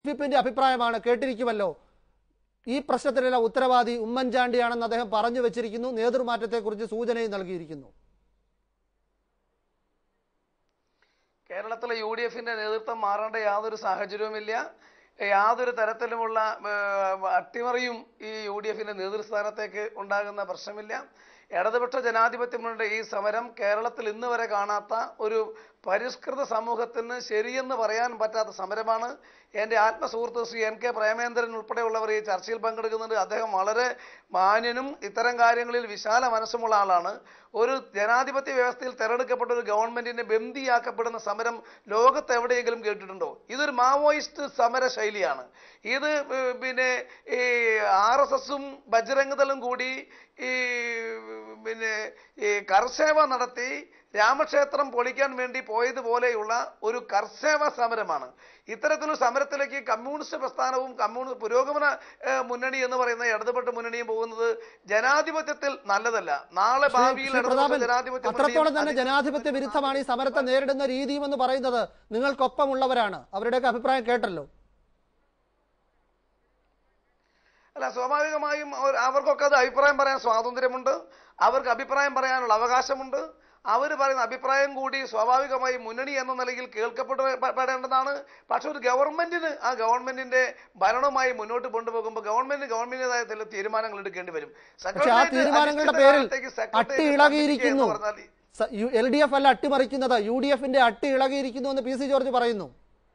വിപ്പിന്റെ അഭിപ്രായമാണ് കേട്ടിരിക്കുമല്ലോ ഈ പ്രശ്നത്തിലുള്ള ഉത്തരവാദി ഉമ്മൻചാണ്ടിയാണെന്ന് അദ്ദേഹം പറഞ്ഞു വെച്ചിരിക്കുന്നു നേതൃമാറ്റത്തെക്കുറിച്ച് സൂചനയും നൽകിയിരിക്കുന്നു കേരളത്തിലെ യു ഡി എഫിന്റെ നേതൃത്വം മാറേണ്ട യാതൊരു സാഹചര്യവുമില്ല യാതൊരു തരത്തിലുമുള്ള ഏഹ്, അട്ടിമറിയും ഈ യു ഡി എഫിന്റെ നേതൃസ്ഥാനത്തേക്ക് ഉണ്ടാകുന്ന പ്രശ്നമില്ല ഇടതുപക്ഷ ജനാധിപത്യ മുന്നണിയുടെ ഈ സമരം കേരളത്തിൽ ഇന്ന് വരെ കാണാത്ത ഒരു പരിഷ്കൃത സമൂഹത്തിന് ശരിയെന്ന് പറയാൻ പറ്റാത്ത സമരമാണ് എൻ്റെ ആത്മസുഹൃത്ത് ശ്രീ എൻ കെ പ്രേമേന്ദ്രൻ ഉൾപ്പെടെയുള്ളവർ ഈ ചർച്ചയിൽ പങ്കെടുക്കുന്നുണ്ട് അദ്ദേഹം വളരെ മാന്യനും ഇത്തരം കാര്യങ്ങളിൽ വിശാല മനസ്സുമുള്ള ആളാണ് ഒരു ജനാധിപത്യ വ്യവസ്ഥയിൽ തെരഞ്ഞെടുക്കപ്പെട്ട ഒരു ഗവൺമെന്റിനെ ബന്ദിയാക്കപ്പെടുന്ന സമരം ലോകത്ത് എവിടെയെങ്കിലും കേട്ടിട്ടുണ്ടോ ഇതൊരു മാവോയിസ്റ്റ് സമര ശൈലിയാണ് ഇത് ഏർ, പിന്നെ ഈ ആർ എസ് എസും ബജ്രംഗദളും കൂടി ഈ പിന്നെ ഈ കർസേവ നടത്തി രാമക്ഷേത്രം പൊളിക്കാൻ വേണ്ടി പോയതുപോലെയുള്ള ഒരു കർസേവ സമരമാണ് ഇത്തരത്തിലൊരു സമരത്തിലേക്ക് കമ്മ്യൂണിസ്റ്റ് പ്രസ്ഥാനവും കമ്മ്യൂണിസ്റ്റ് പുരോഗമന ഏഹ്, മുന്നണി എന്ന് പറയുന്ന ഇടതുപെട്ട മുന്നണിയും പോകുന്നത് ജനാധിപത്യത്തിൽ നല്ലതല്ല നാളെ ശ്രീ- ഭാവിയിൽ ശ്രീ ഇടതുപക്ഷ പ്രതാപൻ ജനാധിപത്യ അത്രത്തോളം തന്നെ മുന്നണിയും ജനാധിപത്യ വിരുദ്ധമാണ് ഈ സമരത്തെ നേരിടുന്ന രീതിയും എന്ന് പറയുന്നത് നിങ്ങൾക്കൊപ്പമുള്ളവരാണ് അവരുടെയൊക്കെ അഭിപ്രായം കേട്ടല്ലോ അല്ല സ്വാഭാവികമായും അവർ- അവർക്കൊക്കെ അത് അഭിപ്രായം പറയാൻ സ്വാതന്ത്ര്യമുണ്ട് അവർക്ക് അഭിപ്രായം പറയാനുള്ള അവകാശമുണ്ട് അവർ പറയുന്ന അഭിപ്രായം കൂടി സ്വാഭാവികമായും മുന്നണി എന്ന നിലയിൽ കേൾക്കപ്പെടേണ്ടതാണ് പക്ഷെ ഒരു ഗവൺമെന്റിന് ആ ഗവൺമെന്റിന്റെ ഭരണവുമായി മുന്നോട്ട് കൊണ്ടുപോകുമ്പോൾ ഗവൺമെന്റ് ഗവൺമെന്റിൻ്റെതായ ചില തീരുമാനങ്ങൾ എടുക്കേണ്ടി വരും പക്ഷെ ആ സെക്രട്ടേറിയറ്റ് തീരുമാനങ്ങളുടെ അനിശ്ചിത പേരിൽ കാലത്തേക്ക് സെക്രട്ടേറിയറ്റ് അട്ടി ഇളകിയിരിക്കുന്നു എന്ന് പറഞ്ഞാൽ എൽ ഡി എഫ് അല്ല അട്ടിമറിക്കുന്നത് യു ഡി എഫിന്റെ അട്ടി ഇളകിയിരിക്കുന്നു എന്ന് പി സി ജോർജ് പറയുന്നു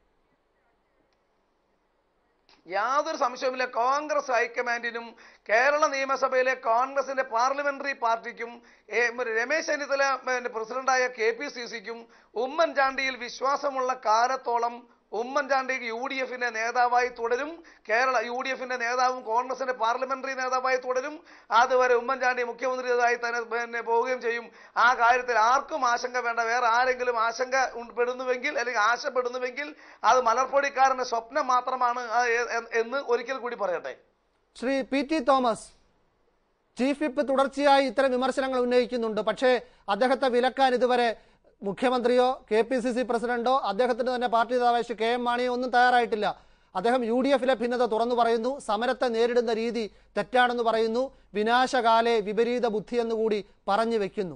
യാതൊരു സംശയവുമില്ല കോൺഗ്രസ് ഹൈക്കമാൻഡിനും കേരള നിയമസഭയിലെ കോൺഗ്രസിന്റെ പാർലമെന്ററി പാർട്ടിക്കും ഏ, രമേശ് ചെന്നിത്തല പിന്നെ പ്രസിഡന്റായ കെ പി സി സിക്കും ഉമ്മൻചാണ്ടിയിൽ വിശ്വാസമുള്ള കാലത്തോളം ഉമ്മൻചാണ്ടി യു ഡി എഫിന്റെ നേതാവായി തുടരും കേരള യു ഡി എഫിന്റെ നേതാവും കോൺഗ്രസിന്റെ പാർലമെന്ററി നേതാവായി തുടരും അതുവരെ ഉമ്മൻചാണ്ടി മുഖ്യമന്ത്രിയായി തന്നെ പിന്നെ പോവുകയും ചെയ്യും ആ കാര്യത്തിൽ ആർക്കും ആശങ്ക വേണ്ട വേറെ ആരെങ്കിലും ആശങ്ക ഉണ്ട് പെടുന്നുവെങ്കിൽ അല്ലെങ്കിൽ ആശപ്പെടുന്നുവെങ്കിൽ അത് മലർപ്പൊടിക്കാരന്റെ സ്വപ്നം മാത്രമാണ് ആ എ- എ- എന്ന് ഒരിക്കൽ കൂടി പറയട്ടെ Shri P T Thomas chief whip തുടർച്ചയായി ഇത്തരം വിമർശനങ്ങൾ ഉന്നയിക്കുന്നുണ്ട് പക്ഷേ അദ്ദേഹത്തെ വിലക്കാൻ ഇതുവരെ മുഖ്യമന്ത്രിയോ കെ പി സി സി പ്രസിഡന്റോ അദ്ദേഹത്തിന്റെ തന്നെ പാർട്ടി നേതാവായ ശ്രീ കെ എം മാണിയോ ഒന്നും തയ്യാറായിട്ടില്ല അദ്ദേഹം യു ഡി എഫിലെ ഭിന്നത തുറന്നു പറയുന്നു സമരത്തെ നേരിടുന്ന രീതി തെറ്റാണെന്ന് പറയുന്നു വിനാശകാലെ വിപരീത ബുദ്ധി എന്നുകൂടി പറഞ്ഞു വെക്കുന്നു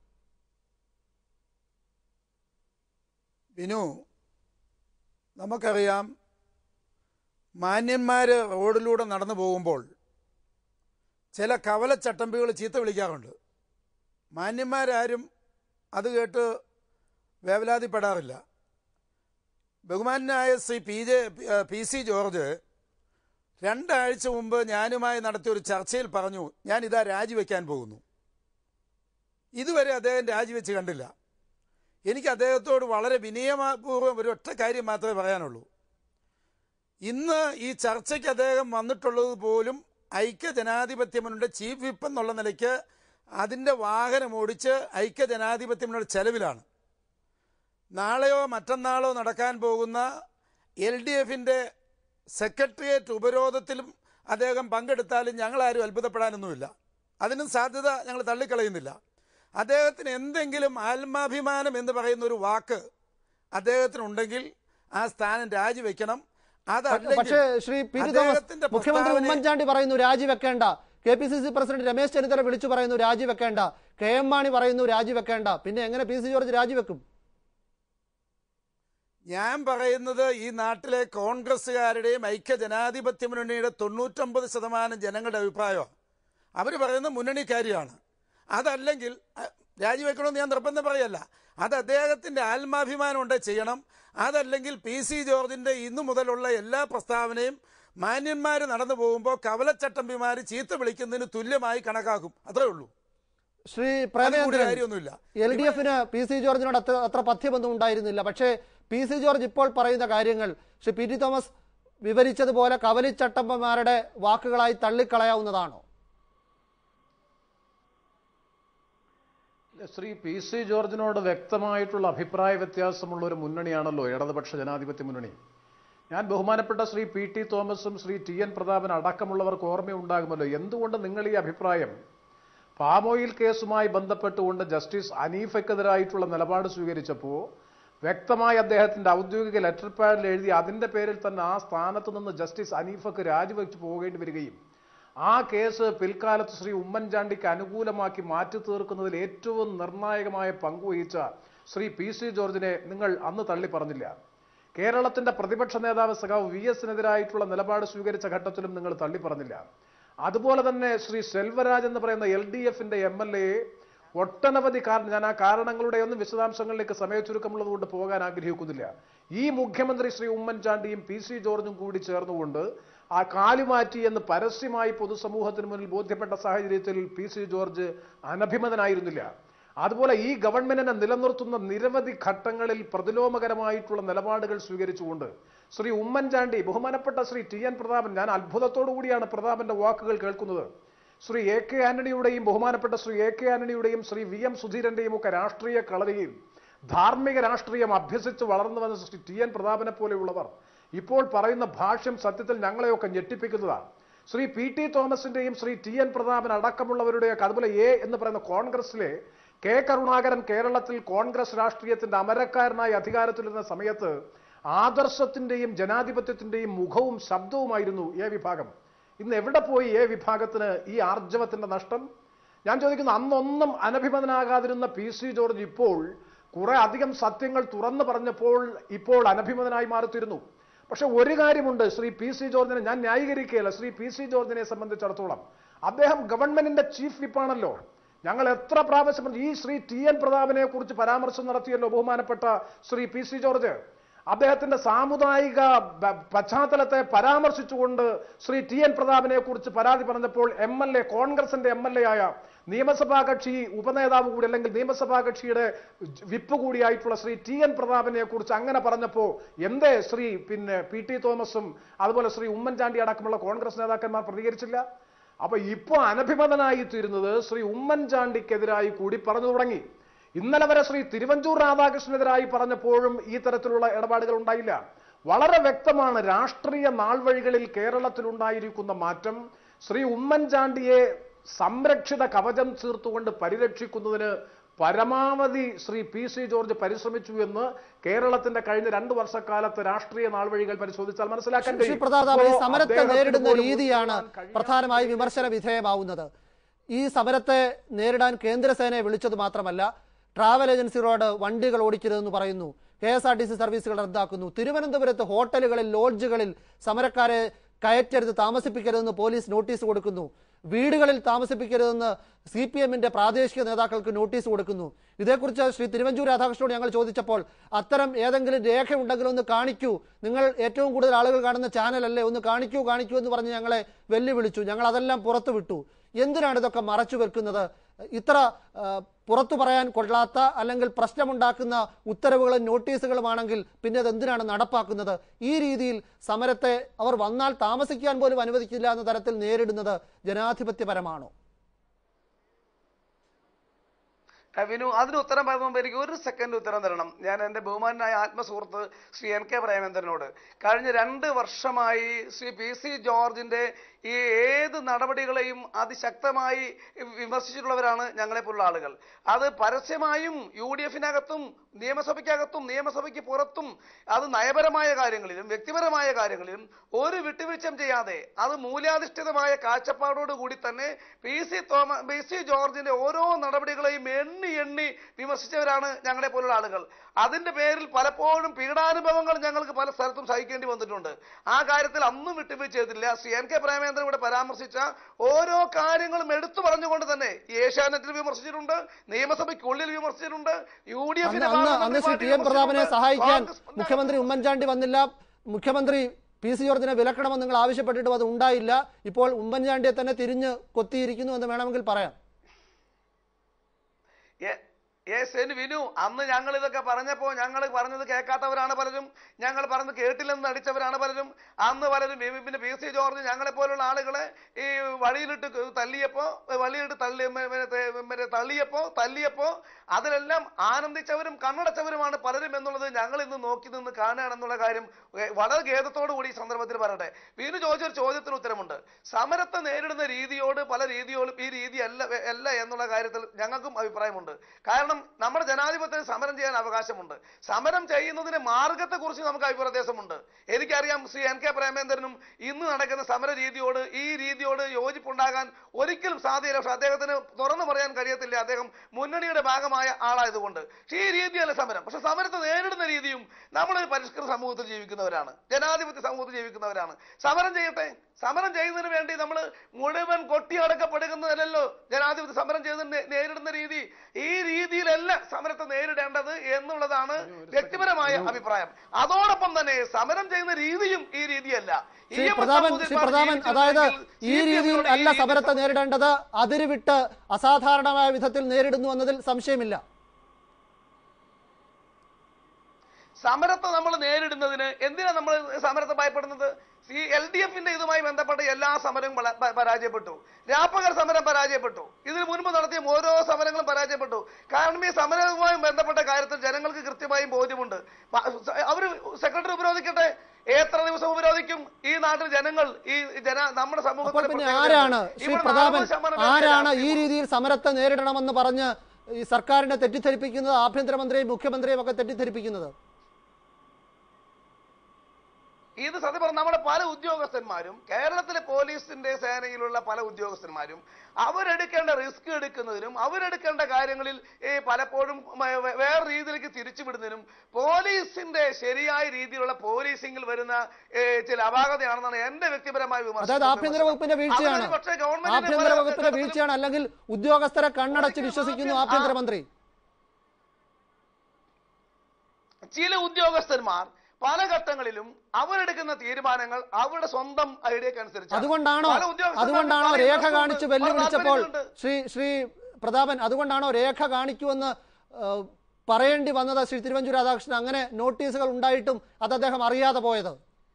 ബിനു നമുക്കറിയാം മാന്യന്മാർ റോഡിലൂടെ നടന്നു പോകുമ്പോൾ ചില കവലച്ചട്ടമ്പികൾ ചീത്ത വിളിക്കാറുണ്ട് മാന്യന്മാരാരും അത് കേട്ട് വേവലാതിപ്പെടാറില്ല ബഹുമാനായ Shri P J P C George രണ്ടാഴ്ച മുമ്പ് ഞാനുമായി നടത്തിയ ഒരു ചർച്ചയിൽ പറഞ്ഞു ഞാൻ ഇതാ രാജിവെക്കാൻ പോകുന്നു ഇതുവരെ അദ്ദേഹം രാജിവെച്ച് കണ്ടില്ല എനിക്ക് അദ്ദേഹത്തോട് വളരെ വിനയപൂർവ്വം ഒരു ഒറ്റ കാര്യം മാത്രമേ പറയാനുള്ളൂ ഇന്ന് ഈ ചർച്ചയ്ക്ക് അദ്ദേഹം വന്നിട്ടുള്ളത് പോലും ഐക്യ ജനാധിപത്യ മുന്നണിയുടെ ചീഫ് വിപ്പ് എന്നുള്ള നിലയ്ക്ക് അതിൻ്റെ വാഹനം ഓടിച്ച് ഐക്യ ജനാധിപത്യ മുന്നണിയുടെ ചെലവിലാണ് നാളെയോ മറ്റന്നാളോ നടക്കാൻ പോകുന്ന എൽ ഡി എഫിൻ്റെ സെക്രട്ടേറിയറ്റ് ഉപരോധത്തിലും അദ്ദേഹം പങ്കെടുത്താലും ഞങ്ങളാരും അത്ഭുതപ്പെടാനൊന്നുമില്ല അതിനും സാധ്യത ഞങ്ങൾ തള്ളിക്കളയുന്നില്ല അദ്ദേഹത്തിന് എന്തെങ്കിലും ആത്മാഭിമാനം എന്ന് പറയുന്ന ഒരു വാക്ക് അദ്ദേഹത്തിനുണ്ടെങ്കിൽ ആ സ്ഥാനം രാജിവെക്കണം അതല്ലെങ്കിൽ പക്ഷേ ശ്രീ പി ടി തോമസ് അദ്ദേഹത്തിന്റെ മുഖ്യമന്ത്രി പ്രസ്താവനയെ- ഉമ്മൻചാണ്ടി പറയുന്നു രാജിവെക്കേണ്ട K P C C president Ramesh Chennithala വിളിച്ചു പറയുന്നു രാജിവെക്കേണ്ട കെ എം മാണി പറയുന്നു രാജിവെക്കേണ്ട പിന്നെ എങ്ങനെ പി സി ജോർജ് രാജിവെക്കും ഞാൻ പറയുന്നത് ഈ നാട്ടിലെ കോൺഗ്രസ്സുകാരുടെയും ഐക്യ ജനാധിപത്യ മുന്നണിയുടെ തൊണ്ണൂറ്റൊമ്പത് ശതമാനം ജനങ്ങളുടെ അഭിപ്രായമാണ് അവർ പറയുന്നത് മുന്നണിക്കാരിയാണ് അതല്ലെങ്കിൽ അഹ്, രാജിവെക്കണമെന്ന് ഞാൻ നിർബന്ധം പറയല്ല അത് അദ്ദേഹത്തിന്റെ ആത്മാഭിമാനം ഉണ്ട് ചെയ്യണം അതല്ലെങ്കിൽ പി സി ജോർജിന്റെ ഇന്നു മുതലുള്ള എല്ലാ പ്രസ്താവനയും മാന്യന്മാർ നടന്നു പോകുമ്പോൾ കവലച്ചട്ടമ്പിമാർ ചീത്ത വിളിക്കുന്നതിന് തുല്യമായി കണക്കാക്കും അത്രേ ഉള്ളൂ ശ്രീ അതിൽ കൂടുതൽ പ്രേമേന്ദ്രൻ കാര്യമൊന്നുമില്ല എൽ ഡി എഫിന് പി സി ജോർജിനോട് അത്ര അത്ര പഥ്യമൊന്നും ഉണ്ടായിരുന്നില്ല പക്ഷേ പി സി ജോർജ് ഇപ്പോൾ പറയുന്ന കാര്യങ്ങൾ ശ്രീ പി ടി തോമസ് വിവരിച്ചതുപോലെ കവലിച്ചട്ടമ്പന്മാരുടെ വാക്കുകളായി തള്ളിക്കളയാവുന്നതാണോ ശ്രീ പി സി ജോർജിനോട് വ്യക്തമായിട്ടുള്ള അഭിപ്രായ വ്യത്യാസമുള്ള ഒരു മുന്നണിയാണല്ലോ ഇടതുപക്ഷ ജനാധിപത്യ മുന്നണി ഞാൻ ബഹുമാനപ്പെട്ട ശ്രീ പി ടി തോമസും ശ്രീ ടി എൻ പ്രതാപൻ അടക്കമുള്ളവർക്ക് ഓർമ്മയുണ്ടാകുമല്ലോ എന്തുകൊണ്ട് നിങ്ങൾ ഈ അഭിപ്രായം പാമോയിൽ കേസുമായി ബന്ധപ്പെട്ടുകൊണ്ട് ജസ്റ്റിസ് അനീഫയ്ക്കെതിരായിട്ടുള്ള നിലപാട് സ്വീകരിച്ചപ്പോൾ വ്യക്തമായി അദ്ദേഹത്തിന്റെ ഔദ്യോഗിക ലെറ്റർ പാഡിൽ എഴുതി അതിന്റെ പേരിൽ തന്നെ ആ സ്ഥാനത്ത് നിന്ന് ജസ്റ്റിസ് അനീഫക്ക് രാജിവെച്ച് പോകേണ്ടി വരികയും ആ കേസ് പിൽക്കാലത്ത് ശ്രീ ഉമ്മൻചാണ്ടിക്ക് അനുകൂലമാക്കി മാറ്റി തീർക്കുന്നതിൽ ഏറ്റവും നിർണായകമായ പങ്കുവഹിച്ച ശ്രീ പി സി ജോർജിനെ നിങ്ങൾ അന്ന് തള്ളി പറഞ്ഞില്ല കേരളത്തിന്റെ പ്രതിപക്ഷ നേതാവ് സഖാവ് വി എസിനെതിരായിട്ടുള്ള നിലപാട് സ്വീകരിച്ച ഘട്ടത്തിലും നിങ്ങൾ തള്ളി പറഞ്ഞില്ല അതുപോലെ തന്നെ ശ്രീ സെൽവരാജ് എന്ന് പറയുന്ന എൽ ഡി എഫിന്റെ എം എൽ എ ഒട്ടനവധി കാരണം ഞാൻ ആ കാരണങ്ങളുടെ ഒന്നും വിശദാംശങ്ങളിലേക്ക് സമയച്ചുരുക്കമുള്ളത് കൊണ്ട് പോകാൻ ആഗ്രഹിക്കുന്നില്ല ഈ മുഖ്യമന്ത്രി ശ്രീ ഉമ്മൻചാണ്ടിയും പി സി ജോർജും കൂടി ചേർന്നുകൊണ്ട് ആ കാലുമാറ്റി എന്ന് പരസ്യമായി പൊതുസമൂഹത്തിന് മുന്നിൽ ബോധ്യപ്പെട്ട സാഹചര്യത്തിൽ പി സി ജോർജ് അനഭിമതനായിരുന്നില്ല അതുപോലെ ഈ ഗവൺമെന്റിനെ നിലനിർത്തുന്ന നിരവധി ഘട്ടങ്ങളിൽ പ്രതിലോമകരമായിട്ടുള്ള നിലപാടുകൾ സ്വീകരിച്ചുകൊണ്ട് ശ്രീ ഉമ്മൻചാണ്ടി ബഹുമാനപ്പെട്ട ശ്രീ ടി എൻ പ്രതാപൻ ഞാൻ അത്ഭുതത്തോടു കൂടിയാണ് പ്രതാപന്റെ വാക്കുകൾ കേൾക്കുന്നത് ശ്രീ എ കെ ആന്റണിയുടെയും ബഹുമാനപ്പെട്ട ശ്രീ എ കെ ആന്റണിയുടെയും ശ്രീ വി എം സുധീരന്റെയും ഒക്കെ രാഷ്ട്രീയ കളരിയിൽ ധാർമ്മിക രാഷ്ട്രീയം അഭ്യസിച്ച് വളർന്നു വന്ന ശ്രീ ടി എൻ പ്രതാപനെ പോലെയുള്ളവർ ഇപ്പോൾ പറയുന്ന ഭാഷ്യം സത്യത്തിൽ ഞങ്ങളെയൊക്കെ ഞെട്ടിപ്പിക്കുന്നതാണ് ശ്രീ പി ടി തോമസിന്റെയും ശ്രീ ടി എൻ പ്രതാപൻ അടക്കമുള്ളവരുടെയൊക്കെ അതുപോലെ എ എന്ന് പറയുന്ന കോൺഗ്രസിലെ കെ കരുണാകരൻ കേരളത്തിൽ കോൺഗ്രസ് രാഷ്ട്രീയത്തിന്റെ അമരക്കാരനായി അധികാരത്തിലിരുന്ന സമയത്ത് ആദർശത്തിന്റെയും ജനാധിപത്യത്തിന്റെയും മുഖവും ശബ്ദവുമായിരുന്നു എ വിഭാഗം ഇന്ന് എവിടെ പോയി എ വിഭാഗത്തിന് ഈ ആർജവത്തിന്റെ നഷ്ടം ഞാൻ ചോദിക്കുന്നു അന്നൊന്നും അനഭിമതനാകാതിരുന്ന പി സി ജോർജ് ഇപ്പോൾ കുറെ അധികം സത്യങ്ങൾ തുറന്നു പറഞ്ഞപ്പോൾ ഇപ്പോൾ അനഭിമതനായി മാറിത്തീരുന്നു പക്ഷെ ഒരു കാര്യമുണ്ട് ശ്രീ പി സി ജോർജിനെ ഞാൻ ന്യായീകരിക്കുകയല്ല ശ്രീ പി സി ജോർജിനെ സംബന്ധിച്ചിടത്തോളം അദ്ദേഹം ഗവൺമെന്റിന്റെ ചീഫ് വിപ്പാണല്ലോ ഞങ്ങൾ എത്ര പ്രാവശ്യം പറഞ്ഞു, ഈ ശ്രീ ടി എൻ പ്രതാപനെ കുറിച്ച് പരാമർശം നടത്തിയല്ലോ ബഹുമാനപ്പെട്ട ശ്രീ പി സി ജോർജ് അദ്ദേഹത്തിന്റെ സാമുദായിക ബ- പശ്ചാത്തലത്തെ പരാമർശിച്ചുകൊണ്ട് ശ്രീ ടി എൻ പ്രതാപനെ കുറിച്ച് പരാതി പറഞ്ഞപ്പോൾ എം എൽ എ കോൺഗ്രസിന്റെ എം എൽ എ ആയ നിയമസഭാ കക്ഷി ഉപനേതാവ് കൂടി അല്ലെങ്കിൽ നിയമസഭാ കക്ഷിയുടെ വിപ്പ് കൂടിയായിട്ടുള്ള ശ്രീ ടി എൻ പ്രതാപനെ കുറിച്ച് അങ്ങനെ പറഞ്ഞപ്പോ എന്തേ ശ്രീ പിന്നെ പി ടി തോമസും അതുപോലെ ശ്രീ ഉമ്മൻചാണ്ടി അടക്കമുള്ള കോൺഗ്രസ് നേതാക്കന്മാർ പ്രതികരിച്ചില്ല അപ്പൊ ഇപ്പോ അനഭിമതനായി തീരുന്നത് ശ്രീ ഉമ്മൻചാണ്ടിക്കെതിരായി കൂടി പറഞ്ഞു തുടങ്ങി ഇന്നലെ വരെ ശ്രീ തിരുവഞ്ചൂർ രാധാകൃഷ്ണനെതിരായി പറഞ്ഞപ്പോഴും ഈ തരത്തിലുള്ള ഇടപാടുകൾ ഉണ്ടായില്ല വളരെ വ്യക്തമാണ് രാഷ്ട്രീയ നാൾവഴികളിൽ കേരളത്തിൽ ഉണ്ടായിരിക്കുന്ന മാറ്റം ശ്രീ ഉമ്മൻചാണ്ടിയെ സംരക്ഷിത കവചം ചേർത്തുകൊണ്ട് പരിരക്ഷിക്കുന്നതിന് പരമാവധി ശ്രീ പി സി ജോർജ് പരിശ്രമിച്ചു എന്ന് കേരളത്തിന്റെ കഴിഞ്ഞ രണ്ടു വർഷക്കാലത്തെ രാഷ്ട്രീയ നാൾവഴികൾ പരിശോധിച്ചാൽ മനസ്സിലാക്കാൻ ശ്രീ കഴിയും. പ്രതാപ് ഈ ഇപ്പോ സമരത്തെ അദ്ദേഹത്തിന് നേരിടുന്ന പോലും രീതിയാണ് ഉൾക്കൊള്ളാൻ കഴിയാത്ത പ്രധാനമായി വിമർശന വിധേയമാവുന്നത് ഈ സമരത്തെ നേരിടാൻ കേന്ദ്രസേനയെ വിളിച്ചത് മാത്രമല്ല ട്രാവൽ ഏജൻസികളോട് വണ്ടികൾ ഓടിക്കരുതെന്ന് പറയുന്നു K S R T C സർവീസുകൾ റദ്ദാക്കുന്നു തിരുവനന്തപുരത്ത് ഹോട്ടലുകളിൽ ലോഡ്ജുകളിൽ സമരക്കാരെ കയറ്റരുത് താമസിപ്പിക്കരുതെന്ന് പോലീസ് നോട്ടീസ് കൊടുക്കുന്നു വീടുകളിൽ താമസിപ്പിക്കരുതെന്ന് സി പി എമ്മിന്റെ പ്രാദേശിക നേതാക്കൾക്ക് നോട്ടീസ് കൊടുക്കുന്നു ഇതേക്കുറിച്ച് ശ്രീ തിരുവഞ്ചൂർ രാധാകൃഷ്ണനോട് ഞങ്ങൾ ചോദിച്ചപ്പോൾ അത്തരം ഏതെങ്കിലും രേഖ ഉണ്ടെങ്കിൽ ഒന്ന് കാണിക്കൂ നിങ്ങൾ ഏറ്റവും കൂടുതൽ ആളുകൾ കാണുന്ന ചാനലല്ലേ ഒന്ന് കാണിക്കൂ കാണിക്കൂ എന്ന് പറഞ്ഞ് ഞങ്ങളെ വെല്ലുവിളിച്ചു ഞങ്ങൾ അതെല്ലാം പുറത്തു വിട്ടു എന്തിനാണ് ഇതൊക്കെ മറച്ചു വെക്കുന്നത് ഇത്ര ആ, പുറത്തു പറയാൻ കൊള്ളാത്ത അല്ലെങ്കിൽ പ്രശ്നമുണ്ടാക്കുന്ന ഉത്തരവുകളും നോട്ടീസുകളുമാണെങ്കിൽ പിന്നെ അത് എന്തിനാണ് നടപ്പാക്കുന്നത് ഈ രീതിയിൽ സമരത്തെ അവർ വന്നാൽ താമസിക്കാൻ പോലും അനുവദിക്കില്ല എന്ന തരത്തിൽ നേരിടുന്നത് ജനാധിപത്യപരമാണോ ആ, വിനു അതിന് ഉത്തരം പറയുന്ന മുമ്പ് എനിക്ക് ഒരു സെക്കൻഡ് ഉത്തരം തരണം ഞാൻ എൻ്റെ ബഹുമാനായ ആത്മസുഹൃത്ത് ശ്രീ എൻ കെ പ്രേമേന്ദ്രനോട് കഴിഞ്ഞ രണ്ട് വർഷമായി ശ്രീ പി സി ജോർജിന്റെ ഈ ഏത് നടപടികളെയും അതിശക്തമായി വിമർശിച്ചിട്ടുള്ളവരാണ് ഞങ്ങളെപ്പോലുള്ള ആളുകൾ അത് പരസ്യമായും യു ഡി എഫിനകത്തും നിയമസഭയ്ക്കകത്തും നിയമസഭയ്ക്ക് പുറത്തും അത് നയപരമായ കാര്യങ്ങളിലും വ്യക്തിപരമായ കാര്യങ്ങളിലും ഒരു വിട്ടുവീഴ്ചയും ചെയ്യാതെ അത് മൂല്യാധിഷ്ഠിതമായ കാഴ്ചപ്പാടോട് കൂടി തന്നെ പി സി തോമ പി സി ജോർജിന്റെ ഓരോ നടപടികളെയും എണ്ണി എണ്ണി വിമർശിച്ചവരാണ് ഞങ്ങളെ പോലുള്ള ആളുകൾ അതിന്റെ പേരിൽ പലപ്പോഴും പീഡാനുഭവങ്ങൾ ഞങ്ങൾക്ക് പല സ്ഥലത്തും സഹിക്കേണ്ടി വന്നിട്ടുണ്ട് ആ കാര്യത്തിൽ അന്നും വിട്ടുവീഴ്ച ചെയ്തില്ല ശ്രീ എൻ കെ പ്രേമേന്ദ്രൻ ഇവിടെ പരാമർശിച്ച ഓരോ കാര്യങ്ങളും എടുത്തു പറഞ്ഞുകൊണ്ട് തന്നെ ഈ ഏഷ്യാനെറ്റിൽ വിമർശിച്ചിട്ടുണ്ട് നിയമസഭയ്ക്കുള്ളിൽ വിമർശിച്ചിട്ടുണ്ട് യു ഡി അന്ന് അന്ന് അന്ന് ശ്രീ ടി എൻ പ്രതാപനെ സഹായിക്കാൻ മുഖ്യമന്ത്രി ഉമ്മൻചാണ്ടി വന്നില്ല മുഖ്യമന്ത്രി പി സി ജോർജിനെ വിലക്കണമെന്ന് നിങ്ങൾ ആവശ്യപ്പെട്ടിട്ടും അത് ഉണ്ടായില്ല ഇപ്പോൾ ഉമ്മൻചാണ്ടിയെ തന്നെ തിരിഞ്ഞ് കൊത്തിയിരിക്കുന്നു എന്ന് വേണമെങ്കിൽ പറയാം യെസ് എൻ വിനു അന്ന് ഞങ്ങൾ ഇതൊക്കെ പറഞ്ഞപ്പോ ഞങ്ങൾ പറഞ്ഞത് കേൾക്കാത്തവരാണ് പലരും ഞങ്ങൾ പറഞ്ഞത് കേട്ടില്ലെന്ന് നടിച്ചവരാണ് പലരും അന്ന് പലരും വി- പിന്നെ പി സി ജോർജ് ഞങ്ങളെ പോലുള്ള ആളുകളെ ഈ വഴിയിലിട്ട് തള്ളിയപ്പോ വഴിയിലിട്ട് തള്ളി മ- മറ്റേ മറ്റേ തള്ളിയപ്പോ തല്ലിയപ്പോ അതിലെല്ലാം ആനന്ദിച്ചവരും കണ്ണടച്ചവരുമാണ് പലരും എന്നുള്ളത് ഞങ്ങൾ ഇന്ന് നോക്കി നിന്ന് കാണുകയാണെന്നുള്ള കാര്യം ഏ, വളരെ ഖേദത്തോടു കൂടി ഈ സന്ദർഭത്തിൽ പറയട്ടെ വീണ്ടും ചോദിച്ചൊരു ചോദ്യത്തിന് ഉത്തരമുണ്ട് സമരത്തെ നേരിടുന്ന രീതിയോട് പല രീതിയോടും ഈ രീതി അല്ല അല്ല എന്നുള്ള കാര്യത്തിൽ ഞങ്ങൾക്കും അഭിപ്രായമുണ്ട് കാരണം കാരണം നമ്മുടെ ജനാധിപത്യത്തിന് സമരം ചെയ്യാൻ അവകാശമുണ്ട് സമരം ചെയ്യുന്നതിന് മാർഗത്തെക്കുറിച്ച് നമുക്ക് അഭിപ്രായ വ്യത്യാസമുണ്ട് എനിക്കറിയാം ശ്രീ എൻ കെ പ്രേമേന്ദ്രനും ഇന്ന് നടക്കുന്ന സമര രീതിയോട് ഈ രീതിയോട് യോജിപ്പുണ്ടാകാൻ ഒരിക്കലും സാധ്യത പക്ഷെ അദ്ദേഹത്തിന് തുറന്നു പറയാൻ കഴിയത്തില്ല അദ്ദേഹം മുന്നണിയുടെ ഭാഗമായ ആളായതുകൊണ്ട് പക്ഷേ ഈ രീതിയല്ല സമരം പക്ഷെ സമരത്തെ നേരിടുന്ന രീതിയും നമ്മളൊരു പരിഷ്കൃത സമൂഹത്തിൽ ജീവിക്കുന്നവരാണ് ജനാധിപത്യ സമൂഹത്തിൽ ജീവിക്കുന്നവരാണ് സമരം ചെയ്യട്ടെ സമരം ചെയ്യുന്നതിന് വേണ്ടി നമ്മൾ മുഴുവൻ കൊട്ടിയടക്കപ്പെടുന്നതല്ലോ ജനാധിപത്യ സമരം ചെയ്ത് നേ- നേരിടുന്ന രീതി ഈ രീതിയിലല്ല സമരത്തെ നേരിടേണ്ടത് എന്നുള്ളതാണ് വ്യക്തിപരമായ അഭിപ്രായം അതോടൊപ്പം തന്നെ സമരം ചെയ്യുന്ന രീതിയും ഈ രീതിയല്ല ശ്രീ EMS പ്രതാപൻ ശ്രീ നമ്പൂതിരിപ്പാട് പ്രതാപൻ അതായത് ജീവിച്ചിരുന്നെങ്കിൽ ഈ CPM രീതിയിൽ യോട് ഈ അല്ല രീതിയിൽ സമരത്തെ നേരിടേണ്ടത് അതിരുവിട്ട് അസാധാരണമായ വിധത്തിൽ നേരിടുന്നു എന്നതിൽ സംശയമില്ല സമരത്തെ നമ്മൾ നേരിടുന്നതിന് എന്തിനാ നമ്മൾ സമരത്തെ ഭയപ്പെടുന്നത് ഈ എൽ ഡി എഫിന്റെ ഇതുമായി ബന്ധപ്പെട്ട എല്ലാ സമരവും പല- പ- പരാജയപ്പെട്ടു രാപ്പകൽ സമരം പരാജയപ്പെട്ടു ഇതിനു മുൻപ് നടത്തിയ ഓരോ സമരങ്ങളും പരാജയപ്പെട്ടു കാരണം ഈ സമരവുമായി ബന്ധപ്പെട്ട കാര്യത്തിൽ ജനങ്ങൾക്ക് കൃത്യമായും ബോധ്യമുണ്ട് പ- അവര് സെക്രട്ടറി ഉപരോധിക്കട്ടെ എത്ര ദിവസം ഉപരോധിക്കും ഈ നാട്ടിൽ ജനങ്ങൾ ഈ ജന നമ്മുടെ അപ്പോൾ സമൂഹത്തിലെ പിന്നെ പ്രത്യേകതയാണ്. ആരാണ് ശ്രീ ഇവിടെ പ്രതാപൻ 40 ശതമാനം ആരാണ് ഈ രാഷ്ട്രീയ രീതിയിൽ സമരത്തെ നേരിടണമെന്ന് പറഞ്ഞ് ഈ സർക്കാരിനെ തെറ്റിദ്ധരിപ്പിക്കുന്നത് ആഭ്യന്തരമന്ത്രിയും മുഖ്യമന്ത്രിയും ഒക്കെ തെറ്റിദ്ധരിപ്പിക്കുന്നത് ഇത് സത്യം പറഞ്ഞ നമ്മുടെ പല ഉദ്യോഗസ്ഥന്മാരും കേരളത്തിലെ പോലീസിന്റെ സേനയിലുള്ള പല ഉദ്യോഗസ്ഥന്മാരും അവരെടുക്കേണ്ട റിസ്ക് എടുക്കുന്നതിനും അവരെടുക്കേണ്ട കാര്യങ്ങളിൽ ഈ പലപ്പോഴും മ- വേ- വേറെ രീതിയിലേക്ക് തിരിച്ചുവിടുന്നതിനും പോലീസിന്റെ ശരിയായ രീതിയിലുള്ള പോലീസിംഗിൽ വരുന്ന ഏ, ചില അപാകതയാണെന്നാണ് എന്റെ വ്യക്തിപരമായ വിമർശനം അതായത് ആഭ്യന്തര വകുപ്പിന്റെ വീഴ്ചയാണ് അവരൊരു പക്ഷേ ഗവൺമെന്റിന്റെ ആഭ്യന്തര പല വകുപ്പിന്റെ ഘട്ടത്തിലും വീഴ്ചയാണ് അല്ലെങ്കിൽ ഉദ്യോഗസ്ഥരെ കണ്ണടച്ച് ഒരിക്കലും വിശ്വസിക്കുന്നു ആഭ്യന്തര- ആഭ്യന്തരമന്ത്രി ചില ഉദ്യോഗസ്ഥന്മാർ പല ഘട്ടങ്ങളിലും അവരെടുക്കുന്ന തീരുമാനങ്ങൾ അവരുടെ സ്വന്തം ഐഡിയക്ക് അനുസരിച്ച് അതുകൊണ്ടാണോ അതുകൊണ്ടാണോ രേഖ കാണിച്ച് വെല്ലുവിളിച്ചപ്പോൾ ശ്രീ ശ്രീ പ്രതാപൻ അതുകൊണ്ടാണോ രേഖ കാണിക്കുമെന്ന് ഏഹ്, പറയേണ്ടി വന്നത് ശ്രീ തിരുവഞ്ചൂർ രാധാകൃഷ്ണൻ അങ്ങനെ നോട്ടീസുകൾ ഉണ്ടായിട്ടും അത് അദ്ദേഹം അറിയാതെ പോയത്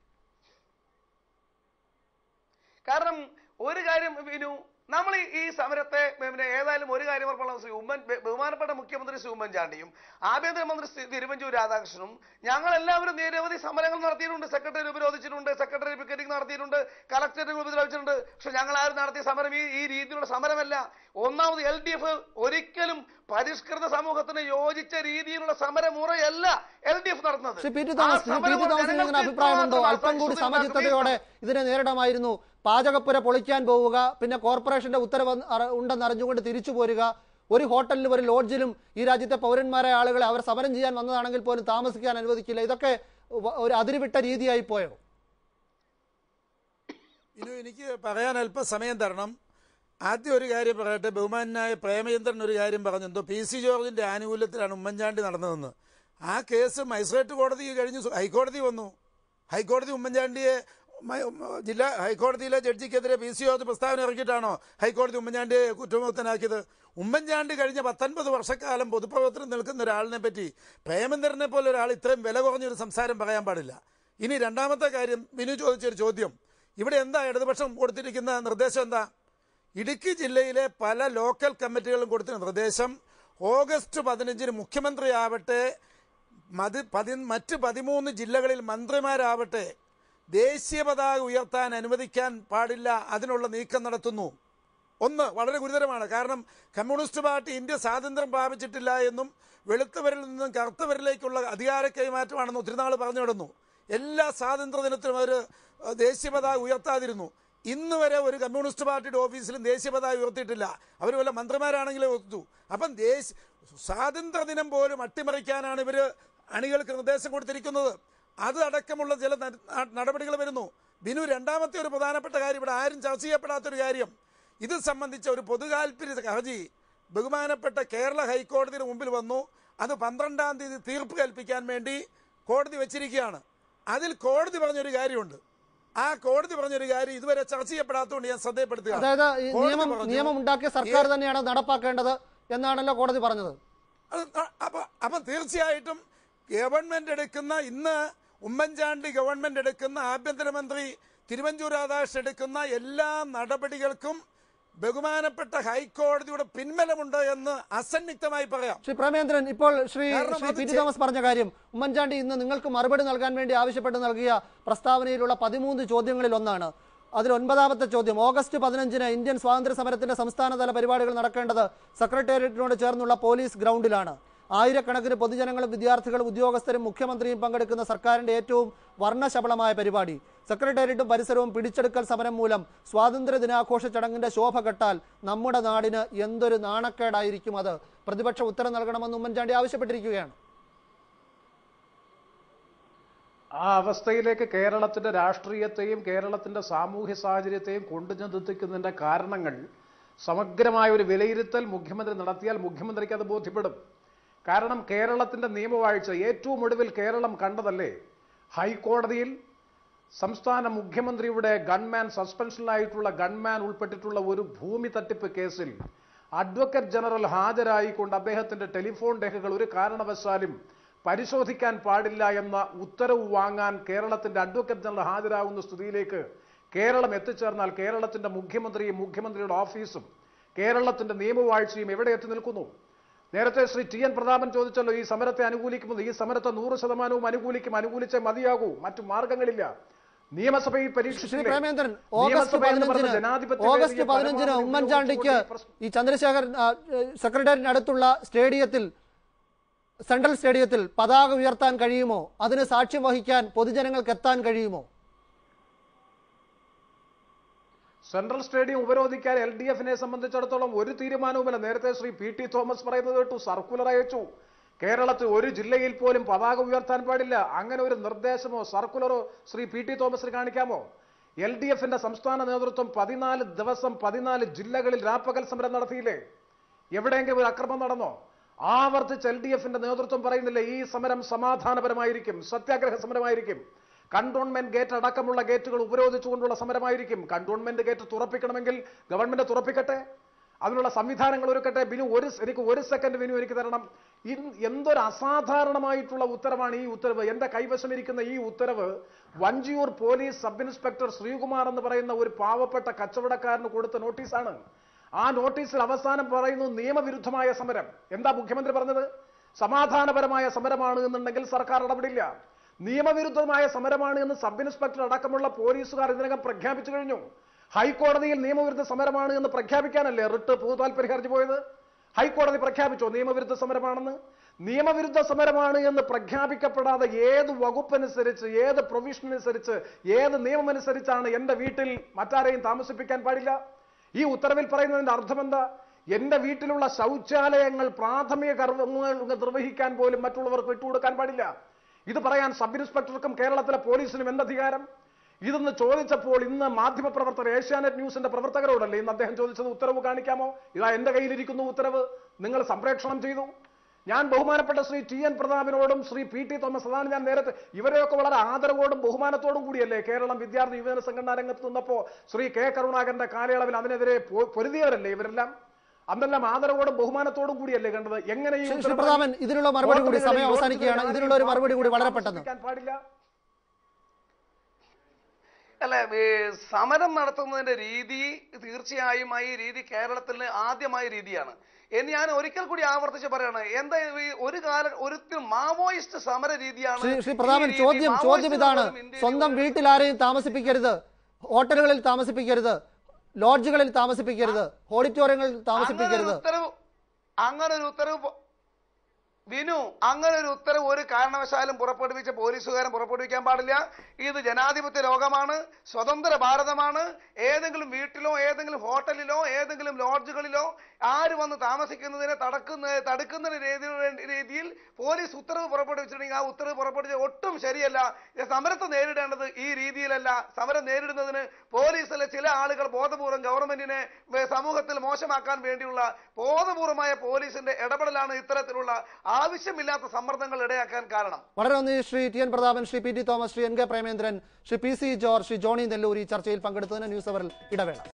കാരണം ഒരു കാര്യം വിനു നമ്മൾ ഈ- ഈ സമരത്തെ പിന്നെ ഏതായാലും ഒരു കാര്യം ഉറപ്പുള്ള ശ്രീ ഉമ്മൻ ബഹു- ബഹുമാനപ്പെട്ട മുഖ്യമന്ത്രി ശ്രീ ഉമ്മൻചാണ്ടിയും ആഭ്യന്തരമന്ത്രി ശ്രീ തിരുവഞ്ചൂർ രാധാകൃഷ്ണനും ഞങ്ങൾ എല്ലാവരും നിരവധി സമരങ്ങൾ നടത്തിയിട്ടുണ്ട് സെക്രട്ടറി ഉപരോധിച്ചിട്ടുണ്ട് സെക്രട്ടറി പിക്കറ്റിംഗ് നടത്തിയിട്ടുണ്ട് കളക്ടറേറ്റ് ഉപരോധിച്ചിട്ടുണ്ട് പക്ഷെ ഞങ്ങൾ ആരും നടത്തിയ സമരം ഈ ഈ രീതിയിലുള്ള സമരമല്ല ഒന്നാമത് എൽ ഡി എഫ് ഒരിക്കലും പരിഷ്കൃത സമൂഹത്തിന് യോജിച്ച രീതിയിലുള്ള സമരമുറയല്ല എൽ ഡി എഫ് നടത്തുന്നത് ശ്രീ പി ടി ആ തോമസ് ശ്രീ പി ടി സമരമുറ തോമസിന് ഇങ്ങനെ ജനങ്ങൾക്ക് അഭിപ്രായമുണ്ടോ ഇത്രമാത്രം അല്പം കൂടി അസഹിഷ്ണുതയുള്ള സമചിത്തതയോടെ ഇതിനെ നേരിടാമായിരുന്നു പാചകപ്പുര പൊളിക്കാൻ പോവുക പിന്നെ കോർപ്പറേഷന്റെ ഉത്തരവ് അറ- ഉണ്ടെന്ന് അറിഞ്ഞുകൊണ്ട് തിരിച്ചു പോരുക ഒരു ഹോട്ടലിലും ഒരു ലോഡ്ജിലും ഈ രാജ്യത്തെ പൗരന്മാരായ ആളുകളെ അവർ സമരം ചെയ്യാൻ വന്നതാണെങ്കിൽ പോലും താമസിക്കാൻ അനുവദിക്കില്ല ഇതൊക്കെ വ- ഒരു അതിരുവിട്ട രീതിയായി പോയോ ഇനി എനിക്ക് പറയാൻ അല്പം സമയം തരണം ആദ്യം ഒരു കാര്യം പറയട്ടെ ബഹുമാനായ പ്രേമചന്ദ്രൻ ഒരു കാര്യം പറഞ്ഞു എന്തോ പി സി ജോർജിന്റെ ആനുകൂല്യത്തിലാണ് ഉമ്മൻചാണ്ടി നടന്നതെന്ന് ആ കേസ് മജിസ്ട്രേറ്റ് കോടതി കഴിഞ്ഞു സു- ഹൈക്കോടതി വന്നു ഹൈക്കോടതി ഉമ്മൻചാണ്ടിയെ മ- ഉം, ജില്ലാ ഹൈക്കോടതിയിലെ ജഡ്ജിക്കെതിരെ പി സി ജോർജ് പ്രസ്താവന ഇറക്കിയിട്ടാണോ ഹൈക്കോടതി ഉമ്മൻചാണ്ടിയെ കുറ്റമുക്തനാക്കിയത് ഉമ്മൻചാണ്ടി കഴിഞ്ഞ പത്തൊൻപത് വർഷക്കാലം പൊതുപ്രവർത്തനം നിൽക്കുന്ന ഒരാളിനെ പറ്റി പ്രേമേന്ദ്രനെ പോലെ ഒരാൾ ഇത്രയും വില കുറഞ്ഞൊരു സംസാരം പറയാൻ പാടില്ല ഇനി രണ്ടാമത്തെ കാര്യം വിനു ചോദിച്ചൊരു ചോദ്യം ഇവിടെ എന്താ ഇടതുപക്ഷം കൊടുത്തിരിക്കുന്ന നിർദ്ദേശം എന്താ ഇടുക്കി ജില്ലയിലെ പല ലോക്കൽ കമ്മിറ്റികളും കൊടുത്ത നിർദ്ദേശം ഓഗസ്റ്റ് പതിനഞ്ചിന് മുഖ്യമന്ത്രിയാവട്ടെ മത് പതി മറ്റ് പതിമൂന്ന് ജില്ലകളിൽ മന്ത്രിമാരാവട്ടെ ദേശീയ പതാക ഉയർത്താൻ അനുവദിക്കാൻ പാടില്ല അതിനുള്ള നീക്കം നടത്തുന്നു ഒന്ന് വളരെ ഗുരുതരമാണ് കാരണം കമ്മ്യൂണിസ്റ്റ് പാർട്ടി ഇന്ത്യ സ്വാതന്ത്ര്യം പ്രാപിച്ചിട്ടില്ല എന്നും വെളുത്തവരിൽ നിന്നും കറുത്തവരിലേക്കുള്ള അധികാര കൈമാറ്റമാണെന്ന് ഒത്തിരി നാൾ പറഞ്ഞു നടന്നു എല്ലാ സ്വാതന്ത്ര്യ ദിനത്തിലും അവർ ഏഹ്, ദേശീയ പതാക ഉയർത്താതിരുന്നു ഇന്ന് വരെ ഒരു കമ്മ്യൂണിസ്റ്റ് പാർട്ടിയുടെ ഓഫീസിലും ദേശീയ പതാക ഉയർത്തിയിട്ടില്ല അവർ വല്ല മന്ത്രിമാരാണെങ്കിലേ ഉയർത്തു അപ്പം ദേശ സ്വാതന്ത്ര്യ ദിനം പോലും അട്ടിമറിക്കാനാണ് ഇവർ അണികൾക്ക് നിർദ്ദേശം കൊടുത്തിരിക്കുന്നത് അത് അടക്കമുള്ള ചില ന- നടപടികൾ വരുന്നു ബിനു രണ്ടാമത്തെ ഒരു പ്രധാനപ്പെട്ട കാര്യം ഇവിടെ ആരും ചർച്ച ചെയ്യപ്പെടാത്തൊരു കാര്യം ഇത് സംബന്ധിച്ച ഒരു പൊതുതാൽപര്യ ഹർജി ബഹുമാനപ്പെട്ട കേരള ഹൈക്കോടതിയുടെ മുമ്പിൽ വന്നു അത് പന്ത്രണ്ടാം തീയതി തീർപ്പ് കൽപ്പിക്കാൻ വേണ്ടി കോടതി വെച്ചിരിക്കുകയാണ് അതിൽ കോടതി പറഞ്ഞൊരു കാര്യമുണ്ട് ആ കോടതി പറഞ്ഞൊരു കാര്യം ഇതുവരെ ചർച്ച ചെയ്യപ്പെടാത്തതുകൊണ്ട് ഞാൻ ശ്രദ്ധയപ്പെടുത്തുക അതായത് ഈ കോടതി നിയമം പറഞ്ഞു, നിയമം ഉണ്ടാക്കിയ സർക്കാർ തന്നെയാണ് അത് നടപ്പാക്കേണ്ടത് എന്നാണല്ലോ കോടതി പറഞ്ഞത് അത് ന- അപ്പൊ അപ്പം തീർച്ചയായിട്ടും ഗവൺമെന്റ് എടുക്കുന്ന ഇന്ന് ഉമ്മൻചാണ്ടി ഗവൺമെന്റ് എടുക്കുന്ന ആഭ്യന്തരമന്ത്രി തിരുവഞ്ചൂർ രാധാകൃഷ്ണൻ എടുക്കുന്ന എല്ലാ നടപടികൾക്കും ബഹുമാനപ്പെട്ട ഹൈക്കോടതിയുടെ പിൻബലമുണ്ട് എന്ന് അസന്നിഗ്ധമായി പറയാം ശ്രീ പ്രേമേന്ദ്രൻ ഇപ്പോൾ ശ്രീ കാരണം ശ്രീ അത് പി ടി ചെ- തോമസ് പറഞ്ഞ കാര്യം ഉമ്മൻചാണ്ടി ഇന്ന് നിങ്ങൾക്ക് മറുപടി നൽകാൻ വേണ്ടി ആവശ്യപ്പെട്ട് നൽകിയ പ്രസ്താവനയിലുള്ള പതിമൂന്ന് ചോദ്യങ്ങളിൽ ഒന്നാണ് അതിൽ ഒൻപതാമത്തെ ചോദ്യം ഓഗസ്റ്റ് പതിനഞ്ചിന് ഇന്ത്യൻ സ്വാതന്ത്ര്യ സമരത്തിന്റെ സംസ്ഥാനതല പരിപാടികൾ നടക്കേണ്ടത് സെക്രട്ടേറിയറ്റിനോട് ചേർന്നുള്ള പോലീസ് ഗ്രൗണ്ടിലാണ് ആയിരക്കണക്കിന് പൊതുജനങ്ങളും വിദ്യാർത്ഥികളും ഉദ്യോഗസ്ഥരും മുഖ്യമന്ത്രിയും പങ്കെടുക്കുന്ന സർക്കാരിന്റെ ഏറ്റവും വർണ്ണശബളമായ പരിപാടി സെക്രട്ടേറിയറ്റും പരിസരവും പിടിച്ചെടുക്കൽ സമരം മൂലം സ്വാതന്ത്ര്യ ദിനാഘോഷ ചടങ്ങിന്റെ ശോഭ കെട്ടാൽ നമ്മുടെ നാടിന് എന്തൊരു നാണക്കേടായിരിക്കും അത് പ്രതിപക്ഷ ഉത്തരം നൽകണമെന്ന് ഉമ്മൻചാണ്ടി ആവശ്യപ്പെട്ടിരിക്കുകയാണ് ആ അവസ്ഥയിലേക്ക് കേരളത്തിന്റെ രാഷ്ട്രീയത്തെയും കേരളത്തിന്റെ സാമൂഹ്യ സാഹചര്യത്തെയും കൊണ്ടുചെന്നെത്തിക്കുന്നതിന്റെ കാരണങ്ങൾ സമഗ്രമായ ഒരു വിലയിരുത്തൽ മുഖ്യമന്ത്രി നടത്തിയാൽ മുഖ്യമന്ത്രിക്ക് അത് ബോധ്യപ്പെടും കാരണം കേരളത്തിന്റെ നിയമവാഴ്ച ഏറ്റവും ഒടുവിൽ കേരളം കണ്ടതല്ലേ ഹൈക്കോടതിയിൽ സംസ്ഥാന മുഖ്യമന്ത്രിയുടെ ഗൺമാൻ സസ്പെൻഷനിലായിട്ടുള്ള ഗൺമാൻ ഉൾപ്പെട്ടിട്ടുള്ള ഒരു ഭൂമി തട്ടിപ്പ് കേസിൽ അഡ്വക്കേറ്റ് ജനറൽ ഹാജരായിക്കൊണ്ട് അദ്ദേഹത്തിന്റെ ടെലിഫോൺ രേഖകൾ ഒരു കാരണവശാലും പരിശോധിക്കാൻ പാടില്ല എന്ന ഉത്തരവ് വാങ്ങാൻ കേരളത്തിന്റെ അഡ്വക്കേറ്റ് ജനറൽ ഹാജരാകുന്ന സ്ഥിതിയിലേക്ക് കേരളം എത്തിച്ചേർന്നാൽ കേരളത്തിന്റെ മുഖ്യമന്ത്രിയും മുഖ്യമന്ത്രിയുടെ ഓഫീസും കേരളത്തിന്റെ നിയമവാഴ്ചയും എവിടെ എത്തി നിൽക്കുന്നു നേരത്തെ ശ്രീ ടി എൻ പ്രതാപൻ ചോദിച്ചല്ലോ ഈ സമരത്തെ അനുകൂലിക്കുന്നത് ഈ സമരത്തെ നൂറ് ശതമാനവും അനുകൂലിക്കും അനുകൂലിച്ചേ മതിയാകൂ മറ്റു മാർഗങ്ങളില്ല നിയമസഭയിൽ ശ്രീ പരീക്ഷിച്ചില്ലേ? പ്രേമേന്ദ്രൻ ഓഗസ്റ്റ് നിയമസഭ എന്ന് പറഞ്ഞ പതിനഞ്ചിന് ജനാധിപത്യ ഓഗസ്റ്റ് വേദിയെ പതിനഞ്ചിന് പരമാവധി ഉമ്മൻചാണ്ടിക്ക് ഉപയോഗിച്ചുകൊണ്ട് ഈ പ്രശ്നം- ഈ ചന്ദ്രശേഖർ ആ, സെക്രട്ടേറിയറ്റിന് അടുത്തുള്ള സ്റ്റേഡിയത്തിൽ സെൻട്രൽ സ്റ്റേഡിയത്തിൽ പതാക ഉയർത്താൻ കഴിയുമോ അതിന് സാക്ഷ്യം വഹിക്കാൻ പൊതുജനങ്ങൾക്ക് എത്താൻ കഴിയുമോ സെൻട്രൽ സ്റ്റേഡിയം ഉപരോധിക്കാൻ എൽ ഡി എഫിനെ സംബന്ധിച്ചിടത്തോളം ഒരു തീരുമാനവുമില്ല നേരത്തെ ശ്രീ പി ടി തോമസ് പറയുന്നത് കേട്ടു സർക്കുലർ അയച്ചു കേരളത്തിൽ ഒരു ജില്ലയിൽ പോലും പതാക ഉയർത്താൻ പാടില്ല അങ്ങനെ ഒരു നിർദ്ദേശമോ സർക്കുലറോ ശ്രീ പി ടി തോമസിന് കാണിക്കാമോ എൽ ഡി എഫിന്റെ സംസ്ഥാന നേതൃത്വം പതിനാല് ദിവസം പതിനാല് ജില്ലകളിൽ രാപ്പകൽ സമരം നടത്തിയില്ലേ എവിടെയെങ്കിലും ഒരു അക്രമം നടന്നോ ആവർത്തിച്ച് എൽ ഡി എഫിന്റെ നേതൃത്വം പറയുന്നില്ല ഈ സമരം സമാധാനപരമായിരിക്കും സത്യാഗ്രഹ സമരമായിരിക്കും കണ്ടോൺമെന്റ് ഗേറ്റ് അടക്കമുള്ള ഗേറ്റുകൾ ഉപരോധിച്ചുകൊണ്ടുള്ള സമരമായിരിക്കും കണ്ടോൺമെന്റ് ഗേറ്റ് തുറപ്പിക്കണമെങ്കിൽ ഗവൺമെന്റ് തുറപ്പിക്കട്ടെ അതിനുള്ള സംവിധാനങ്ങൾ ഒരുക്കട്ടെ ബിനു ഒരു സെ- എനിക്ക് ഒരു സെക്കൻഡ് ബിനു എനിക്ക് തരണം ഇൻ- എന്തൊരു അസാധാരണമായിട്ടുള്ള ഉത്തരവാണ് ഈ ഉത്തരവ് എന്റെ കൈവശം ഇരിക്കുന്ന ഈ ഉത്തരവ് Vanchiyoor police sub inspector Sreekumar എന്ന് പറയുന്ന ഒരു പാവപ്പെട്ട കച്ചവടക്കാരന് കൊടുത്ത നോട്ടീസാണ് ആ നോട്ടീസിൽ അവസാനം പറയുന്നു നിയമവിരുദ്ധമായ സമരം എന്താ മുഖ്യമന്ത്രി പറഞ്ഞത് സമാധാനപരമായ സമരമാണ് എന്നുണ്ടെങ്കിൽ സർക്കാർ ഇടപെടില്ല നിയമവിരുദ്ധമായ സമരമാണ് എന്ന് സബ് ഇൻസ്പെക്ടർ അടക്കമുള്ള പോലീസുകാർ ഇതിനകം പ്രഖ്യാപിച്ചു കഴിഞ്ഞു ഹൈക്കോടതിയിൽ നിയമവിരുദ്ധ സമരമാണ് എന്ന് പ്രഖ്യാപിക്കാനല്ലേ റിട്ട് പൊതുതാൽപര്യ ഹർജി പോയത് ഹൈക്കോടതി പ്രഖ്യാപിച്ചോ നിയമവിരുദ്ധ സമരമാണെന്ന് നിയമവിരുദ്ധ സമരമാണ് എന്ന് പ്രഖ്യാപിക്കപ്പെടാതെ ഏത് വകുപ്പനുസരിച്ച് ഏത് പ്രൊവിഷൻ അനുസരിച്ച് ഏത് നിയമമനുസരിച്ചാണ് എന്റെ വീട്ടിൽ മറ്റാരെയും താമസിപ്പിക്കാൻ പാടില്ല ഈ ഉത്തരവിൽ പറയുന്നതിന്റെ അർത്ഥം എന്താ എന്റെ വീട്ടിലുള്ള ശൗചാലയങ്ങൾ പ്രാഥമിക കർമ്മങ്ങൾ നിർവഹിക്കാൻ പോലും മറ്റുള്ളവർക്ക് വിട്ടുകൊടുക്കാൻ പാടില്ല ഇത് പറയാൻ സബ് ഇൻസ്പെക്ടർക്കും കേരളത്തിലെ പോലീസിനും എന്തധികാരം ഇതെന്ന് ചോദിച്ചപ്പോൾ ഇന്ന് മാധ്യമപ്രവർത്തകർ ഏഷ്യാനെറ്റ് ന്യൂസിന്റെ പ്രവർത്തകരോടല്ലേ ഇന്ന് അദ്ദേഹം ചോദിച്ചത് ഉത്തരവ് കാണിക്കാമോ ഇതാ എന്റെ കയ്യിലിരിക്കുന്നു ഉത്തരവ് നിങ്ങൾ സംപ്രേക്ഷണം ചെയ്തു ഞാൻ ബഹുമാനപ്പെട്ട ശ്രീ ടി എൻ പ്രതാപിനോടും ശ്രീ പി ടി തോമസ് അതാണ് ഞാൻ നേരത്തെ ഇവരെയൊക്കെ വളരെ ആദരവോടും ബഹുമാനത്തോടും കൂടിയല്ലേ കേരളം വിദ്യാർത്ഥി യുവജന സംഘടനാ രംഗത്ത് നിന്നപ്പോ ശ്രീ കെ കരുണാകരന്റെ കാലയളവിൽ അതിനെതിരെ പൊ- പൊരുതിയവരല്ലേ ഇവരെല്ലാം അന്നെല്ലാം ആദരവോടും ബഹുമാനത്തോടും കൂടിയല്ലേ കണ്ടത് എങ്ങനെ ഈ ശ്രീ- ശ്രീ ഉത്തരവ് പ്രതാപൻ ഇതിനുള്ള മറുപടി കൂടി കോടതികളിൽ സമയം അവസാനിക്കുകയാണ് ലോഡ്ജുകളിൽ ഇതിനുള്ള ഒരു മറുപടി കൂടി വളരെ പെട്ടെന്ന് താമസിപ്പിക്കാൻ പാടില്ല അല്ല ഈ സമരം നടത്തുന്നതിന്റെ രീതി തീർച്ചയായും ആ ഈ രീതി കേരളത്തിൽ ആദ്യമായ രീതിയാണ് എന്ന് ഞാൻ ഒരിക്കൽ കൂടി ആവർത്തിച്ച് പറയാണ് എന്താ ഈ ഒരു കാല ഒരു മാവോയിസ്റ്റ് സമര രീതിയാണ് ശ്രീ ശ്രീ ഈ പ്രതാപൻ രീതി. ചോദ്യം ചോദ്യം മാവോയിസ്റ്റുകൾ ഇതാണ് പോലും ഇന്ത്യയിൽ സ്വന്തം ഒരു- വീട്ടിൽ ആരെയും താമസിപ്പിക്കരുത് ഹോട്ടലുകളിൽ താമസിപ്പിക്കരുത് ലോഡ്ജുകളിൽ താമസിപ്പിക്കരുത് ഓഡിറ്റോറിയങ്ങളിൽ അങ്ങനെ ഒരു താമസിപ്പിക്കരുത് ഉത്തരവ് അങ്ങനെ ഒരു ഉത്തരവ് പോ- വിനു അങ്ങനെ ഒരു ഉത്തരവ് ഒരു കാരണവശാലും പുറപ്പെടുവിച്ച പോലീസുകാരൻ പുറപ്പെടുവിക്കാൻ പാടില്ല ഇത് ജനാധിപത്യ ലോകമാണ് സ്വതന്ത്ര ഭാരതമാണ് ഏതെങ്കിലും വീട്ടിലോ ഏതെങ്കിലും ഹോട്ടലിലോ ഏതെങ്കിലും ലോഡ്ജുകളിലോ ആര് വന്ന് താമസിക്കുന്നതിനെ തടക്കുന്ന തടുക്കുന്ന രീതി- രീതിയിൽ പോലീസ് ഉത്തരവ് പുറപ്പെടുവിച്ചിട്ടുണ്ടെങ്കിൽ ആ ഉത്തരവ് പുറപ്പെടുവിച്ച ഒട്ടും ശരിയല്ല ഇത് സമരത്തെ നേരിടേണ്ടത് ഈ രീതിയിലല്ല സമരം നേരിടുന്നതിന് പോലീസിലെ ചില ആളുകൾ ബോധപൂർവം ഗവൺമെന്റിനെ വേ- സമൂഹത്തിൽ മോശമാക്കാൻ വേണ്ടിയുള്ള ബോധപൂർവമായ പോലീസിന്റെ ഇടപെടലാണ് ഇത്തരത്തിലുള്ള ആവശ്യമില്ലാത്ത സമ്മർദ്ദങ്ങൾ ഇടയാക്കാൻ കാരണം വളരെ നന്ദി Shri T N Prathapan Shri P T Thomas Shri N K Premendran Shri P C George Shri Johnny Nelloor ഈ ചർച്ചയിൽ പങ്കെടുത്തതിന് ന്യൂസ് അവറിൽ ഇടവേള